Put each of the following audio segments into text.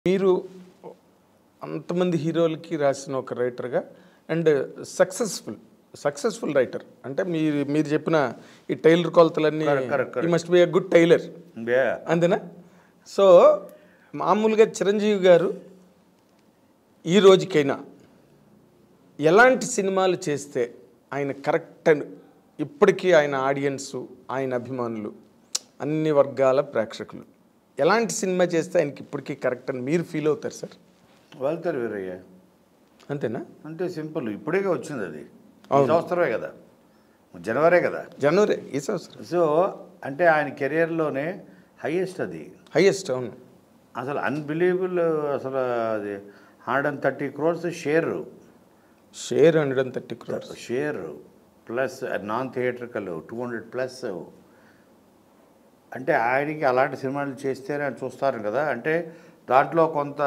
మీరు అంతమంది హీరోలకి రాసిన ఒక రైటర్గా అండ్ సక్సెస్ఫుల్ సక్సెస్ఫుల్ రైటర్ అంటే మీరు మీరు చెప్పిన ఈ టైలర్ కొలతలన్నీ correct, ఈ must be a good tailor Yeah. అంతేనా సో మామూలుగా చిరంజీవి గారు ఈ రోజుకైనా ఎలాంటి సినిమాలు చేస్తే ఆయన కరెక్ట్ అని ఇప్పటికీ ఆయన ఆడియన్స్ ఆయన అభిమానులు అన్ని వర్గాల ప్రేక్షకులు ఎలాంటి సినిమా చేస్తే ఆయనకి ఇప్పటికీ కరెక్ట్ అని మీరు ఫీల్ అవుతారు సార్ వెళ్తారు వీరయ్య అంతేనా అంటే సింపుల్ ఇప్పుడే వచ్చింది అది ఈ సంవత్సరమే కదా జనవరే కదా జనవరి ఈ సంవత్సరం సో అంటే ఆయన కెరియర్లోనే హైయెస్ట్ అది హైయెస్ట్ అవును అసలు అన్బిలీవబుల్ అసలు అది hundred and thirty crores share share hundred and thirty crores share plus non theatrical two hundred plus అంటే ఆయనకి అలాంటి సినిమాలు చేస్తేనే ఆయన చూస్తారు కదా అంటే దాంట్లో కొంత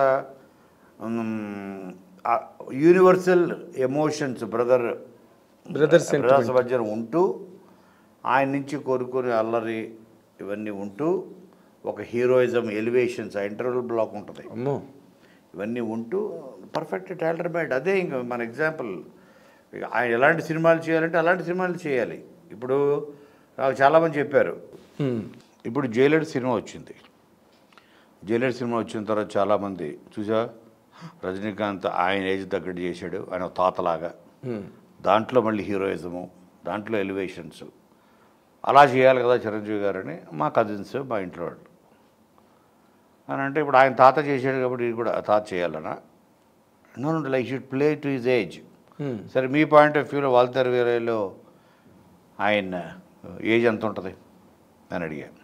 universal emotions brother brother brothers మధ్య ఉంటూ ఆయన నుంచి కోరుకునే అల్లరి ఇవన్నీ ఉంటూ ఒక హీరోయిజం ఎలివేషన్స్ ఆ ఇంటర్వల్ బ్లాక్ ఉంటుంది అమ్మో ఇవన్నీ ఉంటూ పర్ఫెక్ట్ టైలర్ మేడ్ అదే ఇంకా మన ఎగ్జాంపుల్ ఇక ఆయన ఎలాంటి సినిమాలు చేయాలంటే అలాంటి సినిమాలు చేయాలి ఇప్పుడు నాకు చాలామంది చెప్పారు Hmm. ఇప్పుడు జైలర్ సినిమా వచ్చింది జైలర్ సినిమా వచ్చిన తర్వాత చాలామంది చూసా రజనీకాంత్ ఆయన ఏజ్ తగ్గట్టు చేశాడు ఆయన ఒక తాతలాగా Hmm. దాంట్లో మళ్ళీ హీరోయిజము దాంట్లో ఎలివేషన్స్ అలా చేయాలి కదా చిరంజీవి గారని మా కజిన్స్ మా ఇంట్లో వాళ్ళు అని అంటే ఇప్పుడు ఆయన తాత చేశాడు కాబట్టి ఇది కూడా ఆ తాత చేయాలనా no like should play to his age Hmm. సరే మీ పాయింట్ ఆఫ్ వ్యూలో వాల్తర్ వేరేలో ఆయన ఏజ్ ఎంత ఉంటుంది అని అడిగాను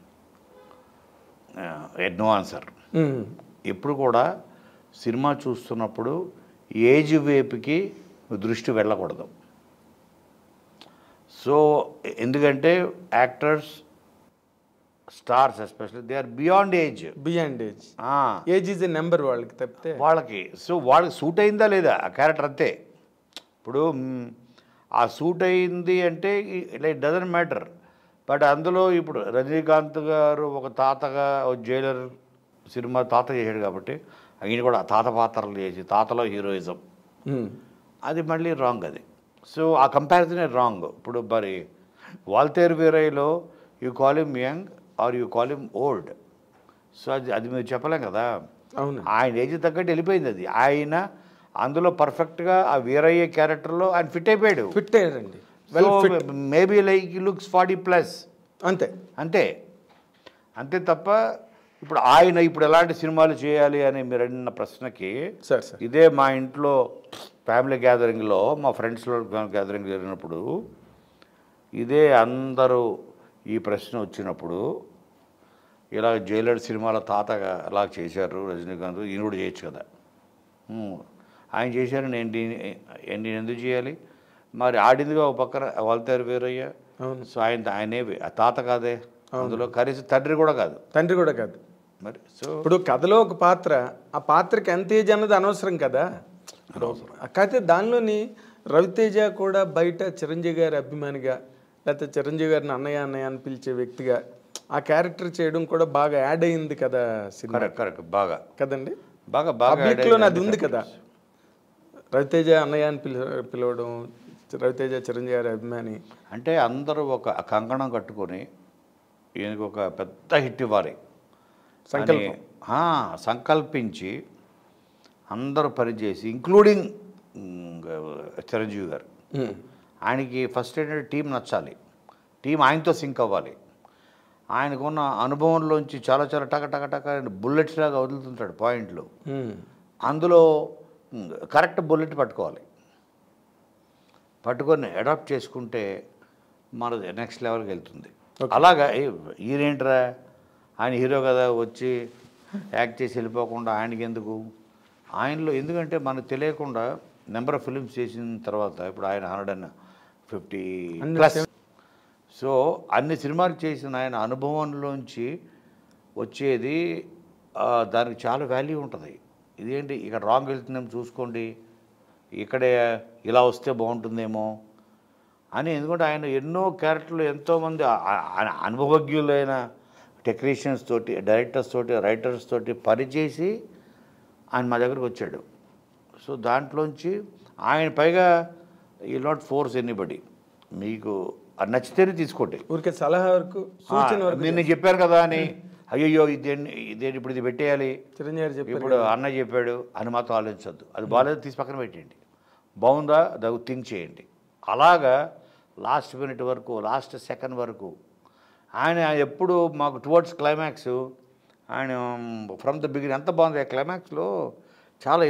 నో ఆన్సర్ Hmm. ఎప్పుడు కూడా సినిమా చూస్తున్నప్పుడు ఏజ్ వైపుకి దృష్టి వెళ్ళకూడదు సో ఎందుకంటే actors stars especially they are beyond age beyond age age is a number వాళ్ళకి తప్పితే వాళ్ళకి సో వాళ్ళకి సూట్ అయిందా లేదా ఆ క్యారెక్టర్ అంతే ఇప్పుడు మ్, ఆ సూట్ అయింది అంటే లైక్ డజన్ మ్యాటర్ బట్ అందులో ఇప్పుడు రజనీకాంత్ గారు ఒక తాతగా ఒక జైలర్ సినిమా తాత చేశాడు కాబట్టి ఆయన కూడా తాత పాత్రలు చేసి తాతలో హీరోయిజం Hmm. అది మళ్ళీ రాంగ్ అది సో ఆ కంపారిజనే రాంగ్ ఇప్పుడు మరి వాల్తేర్ వీరయ్యలో you call him young or you call him old so అది అది మీరు చెప్పలేం కదా అవును ఆయన ఏజ్ తగ్గట్టు వెళ్ళిపోయింది అది ఆయన అందులో పర్ఫెక్ట్గా ఆ వీరయ్య క్యారెక్టర్లో ఆయన ఫిట్ అయిపోయాడు ఫిట్ అయ్యారండి well fit maybe like looks forty plus అంతే అంతే అంతే తప్ప ఇప్పుడు ఆయన ఇప్పుడు ఎలాంటి సినిమాలు చేయాలి అని మీరు అడిగిన ప్రశ్నకి సార్ సార్ ఇదే మా ఇంట్లో ఫ్యామిలీ గ్యాదరింగ్లో మా ఫ్రెండ్స్లో గ్యాదరింగ్ జరిగినప్పుడు ఇదే అందరూ ఈ ప్రశ్న వచ్చినప్పుడు ఇలా జైలర్ సినిమాల తాతగా అలా చేశారు రజనీకాంత్ ఈయన కూడా చేయొచ్చు కదా ఉమ్, ఆయన చేశారు నేను దీన్ని- నేను ఎందుకు చేయాలి మరి ఆడిందిగా ఒక పక్కన వాళ్తారు వేరయ్య అవును సో ఆయన ఆయనే ఆ తాత కాదే అందులో కనీసం తండ్రి కూడా కాదు తండ్రి కూడా కాదు మరి సో ఇప్పుడు కథలో ఒక పాత్ర ఆ పాత్రకి ఎంత ఏజ్ అన్నది అనవసరం కదా కాకపోతే దానిలోని రవితేజ కూడా బయట చిరంజీవి గారి అభిమానిగా లేకపోతే చిరంజీవి గారిని అన్నయ్య అన్నయ్య అని పిలిచే వ్యక్తిగా ఆ క్యారెక్టర్ చేయడం కూడా బాగా యాడ్ అయింది కదా సినిమా కరెక్ట్ కరెక్ట్ బాగా కదండి బాగా బాగా పబ్లిక్ add లో అయింది అది ఉంది కదా రవితేజ అన్నయ్య అని పిల పిలవడం రవితేజ చిరంజీవి గారి అభిమాని అంటే అందరూ ఒక కంకణం కట్టుకొని ఈయనకు ఒక పెద్ద హిట్ ఇవ్వాలి సంకల్పం. అని, ఆ, సంకల్పించి అందరూ పనిచేసి ఇంక్లూడింగ్ చిరంజీవి గారు ఉమ్. ఆయనకి ఫస్ట్ ఏంటంటే టీం నచ్చాలి టీం ఆయనతో సింక్ అవ్వాలి ఆయనకున్న అనుభవంలోంచి చాలా చాలా టక టక టక బుల్లెట్స్ లాగా వదులుతుంటాడు పాయింట్లు ఉమ్. అందులో ఉమ్, కరెక్ట్ బుల్లెట్ పట్టుకోవాలి పట్టుకొని అడాప్ట్ చేసుకుంటే మనది నెక్స్ట్ లెవెల్కి వెళ్తుంది అలాగా ఏ- ఈయనేంట్రా ఆయన హీరో కదా వచ్చి యాక్ట్ చేసి వెళ్ళిపోకుండా ఆయనకి ఎందుకు ఆయనలో ఎందుకంటే మనకు తెలియకుండా నెంబర్ ఆఫ్ ఫిల్మ్స్ చేసిన తర్వాత ఇప్పుడు ఆయన hundred and fifty plus so అన్ని సినిమాలు చేసిన ఆయన అనుభవంలోంచి వచ్చేది ఆ, దానికి చాలా వాల్యూ ఉంటుంది ఇదేంటి ఇక్కడ రాంగ్ వెళ్తుందేమో చూసుకోండి ఇక్కడే ఇలా వస్తే బాగుంటుందేమో అని ఎందుకంటే ఆయన ఎన్నో క్యారెక్టర్లు ఎంతోమంది ఆ- ఆ- అనుభవజ్ఞులైన టెక్నీషియన్స్ తోటి డైరెక్టర్స్ తోటి రైటర్స్ తోటి పనిచేసి ఆయన మా దగ్గరికి వచ్చాడు సో దాంట్లోంచి ఆయన పైగా ఈ నాట్ ఫోర్స్ ఎనీబడి మీకు అది నచ్చితేనే తీసుకోండి ఊరికే సలహా వరకు సూచన వరకు నేను చెప్పాను కదా అని అయ్యయ్యో ఇదేంటి ఇదేంటి ఇప్పుడు ఇది పెట్టేయాలి చిరంజీవి గారు చెప్పారు ఇప్పుడు అన్న చెప్పాడు అని మాత్రం ఆలోచించద్దు అది బాగాలేదు తీసి పక్కన పెట్టేయండి బాగుందా దాన్ని థింక్ చేయండి అలాగా లాస్ట్ మినిట్ వరకు లాస్ట్ సెకండ్ వరకు ఆయన ఎప్పుడు మాకు టువర్డ్స్ క్లైమాక్స్ ఆయన ఫ్రమ్ ద బిగిన్ ఎంత బాగుంది ఆ క్లైమాక్స్లో చాలా